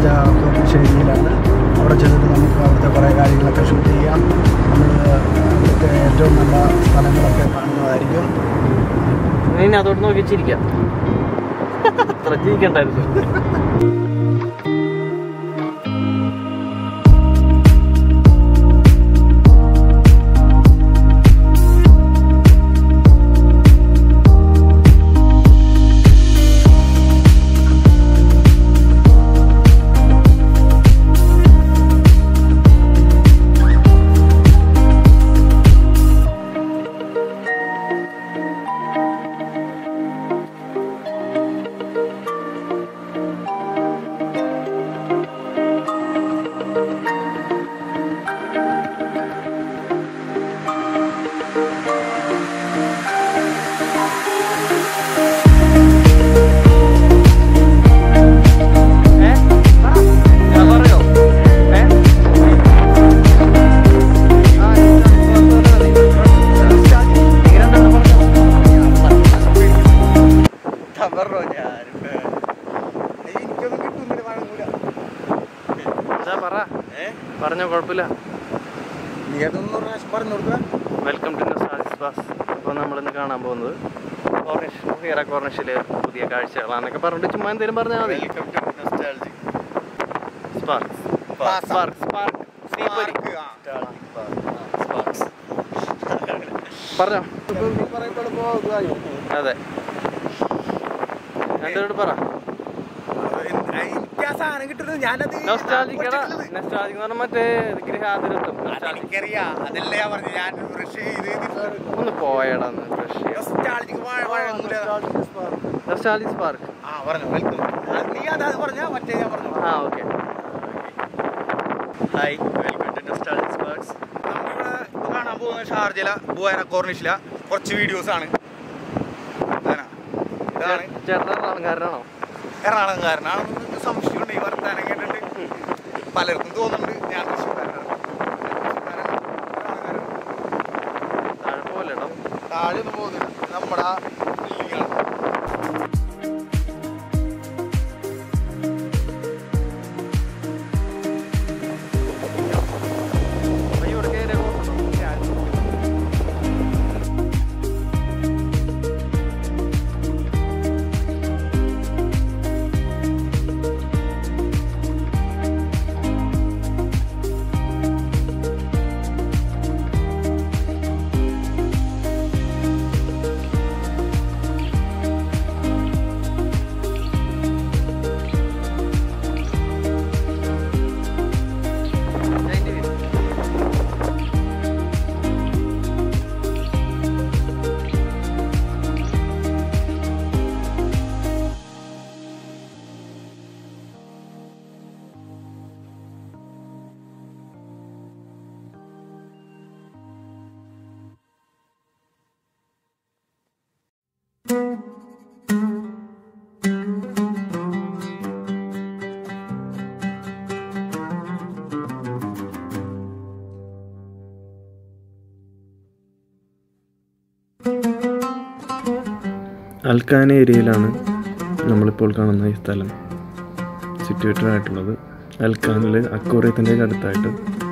ശൈലിയിലാണ് അവിടെ ചെന്നിട്ട് നമുക്ക് അവിടുത്തെ കുറേ കാര്യങ്ങളൊക്കെ ഷൂട്ട് ചെയ്യാം നമ്മൾ അവിടുത്തെ ഏറ്റവും നല്ല സ്ഥലങ്ങളൊക്കെ കാണുന്നതായിരിക്കും ഇനി അതോട്ട് നോക്കി ചിരിക്കാം അത്ര ചിരിക്കണ്ടായിരുന്നു ഏ? ഞാൻ പറയോ? ഏ? ആ, എങ്ങനെയുണ്ടെന്ന് പറഞ്ഞോ. പറഞ്ഞോ ഞാനിപ്പോ എനിക്കൊന്നും കിട്ടുന്നില്ല വഴങ്ങൂല ഇതാ പറ ഏ പറഞ്ഞോ കുഴപ്പമില്ല നീ അതൊന്നും ഒരു പ്രാവശ്യം പറഞ്ഞു കൊടുക്കുക വെൽക്കം ടു നൊസ്റ്റാൾജിക് ബാസ് ഇപ്പോൾ നമ്മളിന്ന് കാണാൻ പോകുന്നത് കോർണിഷ് ഹീറ കോർണിഷിലെ പുതിയ കാഴ്ചകളാണെന്നൊക്കെ പറഞ്ഞിട്ട് ചുമ്മാ എന്തെങ്കിലും പറഞ്ഞാൽ മതി welcome to nostalgic sparks Sparks. Spark spark തീപ്പൊരി സ്പാർക്സ് പറഞ്ഞോ നീ പറയുമ്പോൾ ഇതായി അതെ എന്തൊരു പറ എനിക്ക് ആ സാധനം കിട്ടുന്നത് ഞാനത് നൊസ്റ്റാൾജിക്കടാ നൊസ്റ്റാൾജിക് എന്ന് പറഞ്ഞാൽ മറ്റേ ഗൃഹാതിരത്വം nostalgic. എനിക്കറിയാം അതല്ലേ ഞാൻ പറഞ്ഞു ഞാൻ ബ്രഷ് ചെയ്ത് ഒന്ന് പോയടാ ഫ്രഷ് നൊസ്റ്റാൾജിക്ക് വഴങ്ങൂല നൊസ്റ്റാൾജിക് സ്പാർക്ക് ആ പറഞ്ഞു വെൽക്കം നീ അത് അത് പറഞ്ഞാ മറ്റേ ഞാൻ പറഞ്ഞു ആ okay hi welcome to nostalgic sparks നമ്മളിവിടെ ഇപ്പൊ കാണാൻ പോകുന്ന ഷാർജല ബുവാന കോർണിഷില കുറച്ച് വീഡിയോസ് ആണ് ഇതാണ് ഇതാണ് ചേട്ടൻ എറണാകുളംകാരനാണോ എറണാകുളംകാരനാണെന്ന് സംശയമുണ്ട് ഈ വർത്താനം കേട്ടിട്ട് പലർക്കും തോന്നുന്നുണ്ട് ഞാൻ തൃശ്ശൂർക്കാരനാണ് തൃശ്ശൂർക്കാരനാണ്. എറണാകുളംകാരനാണ്. താഴെ പോലെടോ താഴെ ഒന്നും പോകുന്നില്ല നമ്മുടെ ആ building ആണ് അയ്യോ ഇവിടെ കയറി അൽക്കാന ഏരിയയിലാണ് നമ്മളിപ്പോൾ കാണുന്ന ഈ സ്ഥലം സിറ്റുവേറ്റഡ് ആയിട്ടുള്ളത് അൽക്കാനിൽ അക്വോറിയത്തിൻ്റെ അടുത്തായിട്ട്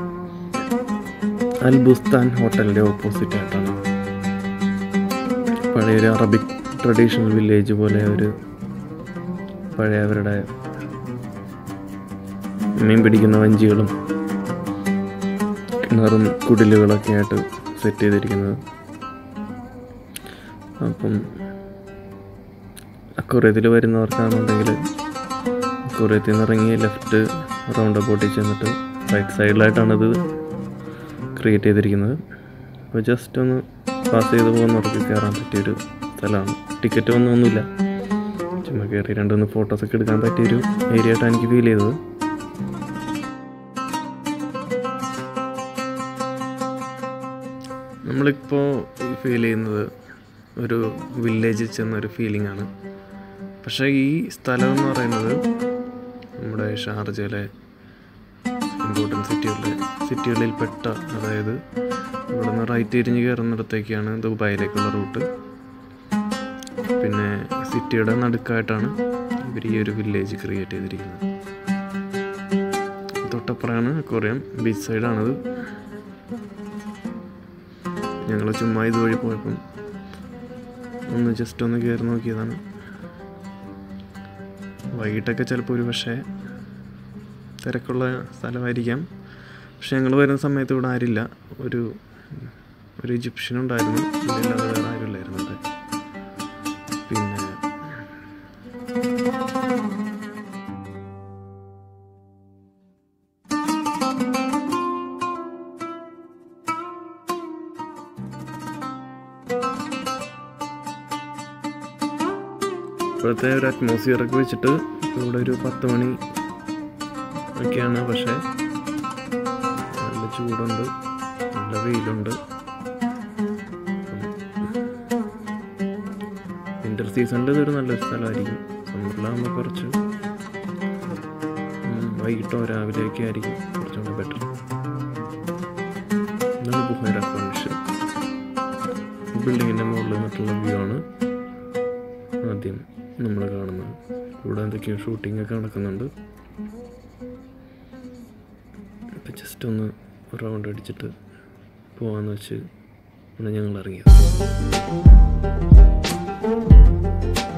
അൽ ബുസ്താൻ ഹോട്ടലിൻ്റെ ഓപ്പോസിറ്റ് ആയിട്ടാണ് പഴയൊരു അറബിക് ട്രഡീഷണൽ വില്ലേജ് പോലെ ഒരു പഴയ അവരുടെ മീൻ പിടിക്കുന്ന വഞ്ചികളും കിണറും കുടിലുകളൊക്കെ ആയിട്ട് സെറ്റ് ചെയ്തിരിക്കുന്നത് അപ്പം അക്വറിയത്തിൽ വരുന്നവർക്കാണെന്നുണ്ടെങ്കിൽ അക്വറിയത്തിൽ നിന്ന് ഇറങ്ങി ലെഫ്റ്റ് റൗണ്ട് അബൌട്ടിൽ ചെന്നിട്ട് റൈറ്റ് സൈഡിലായിട്ടാണ് ഇത് ക്രിയേറ്റ് ചെയ്തിരിക്കുന്നത് അപ്പോൾ ജസ്റ്റ് ഒന്ന് പാസ് ചെയ്ത് പോകുന്നവർക്ക് കയറാൻ പറ്റിയൊരു സ്ഥലമാണ് ടിക്കറ്റ് ഒന്നും ഒന്നുമില്ല ചുമ്മാ കയറി രണ്ടൊന്ന് ഫോട്ടോസൊക്കെ എടുക്കാൻ പറ്റിയൊരു ഏരിയ ആയിട്ടാണ് എനിക്ക് ഫീൽ ചെയ്തത് നമ്മളിപ്പോൾ ഫീൽ ചെയ്യുന്നത് ഒരു വില്ലേജിൽ ചെന്നൊരു ഫീലിംഗ് ആണ് പക്ഷേ ഈ സ്ഥലം എന്ന് പറയുന്നത് നമ്മുടെ ഷാർജയിലെ ഇമ്പോർട്ടൻറ്റ് സിറ്റികളിലെ സിറ്റികളിൽ പെട്ട അതായത് ഇവിടെ നിന്ന് റൈറ്റ് തിരിഞ്ഞ് കയറുന്നിടത്തേക്കാണ് ദുബായിലേക്കുള്ള റൂട്ട് പിന്നെ സിറ്റിയുടെ നടുക്കായിട്ടാണ് ഇവർ ഈ ഒരു വില്ലേജ് ക്രിയേറ്റ് ചെയ്തിരിക്കുന്നത് തൊട്ടപ്പുറമാണ് അക്വറിയം ബീച്ച് സൈഡാണത് ഞങ്ങൾ ചുമ്മാ ഇതുവഴി പോയപ്പം ഒന്ന് ജസ്റ്റ് ഒന്ന് കയറി നോക്കിയതാണ് വൈകിട്ടൊക്കെ ചിലപ്പോൾ ഒരു പക്ഷേ തിരക്കുള്ള സ്ഥലമായിരിക്കാം പക്ഷെ ഞങ്ങൾ വരുന്ന സമയത്ത് ഇവിടെ ആരില്ല ഒരു ഒരു ഈജിപ്ഷ്യൻ ഉണ്ടായിരുന്നു ഇല്ലാതെ വേറെ ആരുമില്ലായിരുന്നു ഇവിടെ പിന്നെ ഇപ്പോഴത്തെ ഒരു അറ്റ്മോസ്ഫിയർ ഒക്കെ വെച്ചിട്ട് ഇവിടെ ഒരു പത്ത് മണി ഒക്കെയാണ് പക്ഷേ നല്ല ചൂടുണ്ട് നല്ല വെയിലുണ്ട് വിൻ്റർ സീസണിൽ ഇതൊരു നല്ലൊരു സ്ഥലമായിരിക്കും സമ്മറിലാകുമ്പോൾ കുറച്ച് ഉം, വൈകിട്ടോ രാവിലെയൊക്കെ ആയിരിക്കും കുറച്ചുകൂടെ ബെറ്റർ ഇതാണ് ബുഹൈറ കോണിഷ് ബിൽഡിങ്ങിൻ്റെ മുകളിൽ നിന്നിട്ടുള്ള വ്യൂ ആണ് ആദ്യം നമ്മൾ കാണുന്നത് ഇവിടെ എന്തൊക്കെയോ ഷൂട്ടിംഗ് ഒക്കെ നടക്കുന്നുണ്ട് ഇപ്പം ജസ്റ്റ് ഒന്ന് റൗണ്ട് അടിച്ചിട്ട് പോവാന്ന് വെച്ച് ആണ് ഞങ്ങൾ ഇറങ്ങിയത്